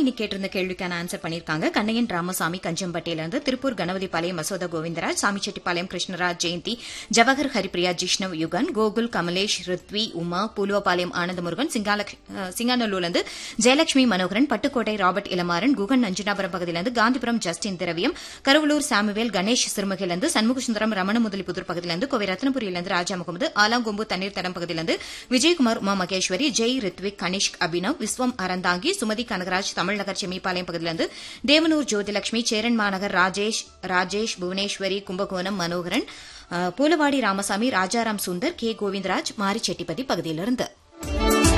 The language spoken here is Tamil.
இன்னைக்கு கேட்டிருந்த கேள்விக்கான ஆன்சர் பண்ணிருக்காங்க கண்ணையன் ராமசாமி கஞ்சம்பட்டியில இருந்து திருப்பூர் கணபதி பாளையம் மசோதா கோவிந்தராஜ் சாமிச்செட்டிப்பாளையம் கிருஷ்ணராஜ் ஜெயந்தி ஜவஹர் ஹரிப்ரியா ஜிஷ்ணவ் யுகன் கோகுல் கமலேஷ் ரித்வி உமா பூலுவபாளையம் ஆனந்தமுருகன் சிங்காலக்- அஹ், சிங்காநல்லூர்ல இருந்து ஜெயலட்சுமி மனோகரன் பட்டுக்கோட்டை ராபர்ட் இளமாறன் குகன் நஞ்சுனாபுரம் பகுதியிலிருந்து காந்திபுரம் ஜஸ்டின் திரவியம் கருவலூர் சாமுவேல் கணேஷ் சிறுமுகையிலிருந்து சண்முகசுந்தரம் ரமணமுதலிபுதூர் பகுதியிலிருந்து கோவை ரத்னபுரியிலிருந்து ராஜா முகமது ஆலாங்கொம்பு தண்ணீர் தடம் பகுதியிலிருந்து விஜயகுமார் உமா மகேஸ்வரி ஜெய் ரித்விக் கனிஷ்க் அபினவ் விஸ்வம் அறந்தாங்கி சுமதி கனகராஜ் தமிழ்நகர் செம்மிப்பாளையம் பகுதியிலிருந்து தேவனூர் ஜோதிலட்சுமி சேரன் மாநகர் ராஜேஷ் ராஜேஷ் புவனேஸ்வரி கும்பகோணம் மனோகரன் அஹ், பூலவாடி ராமசாமி ராஜாராம் சுந்தர் கே கோவிந்தராஜ் மாரிச்செட்டிப்பதி பகுதியிலிருந்து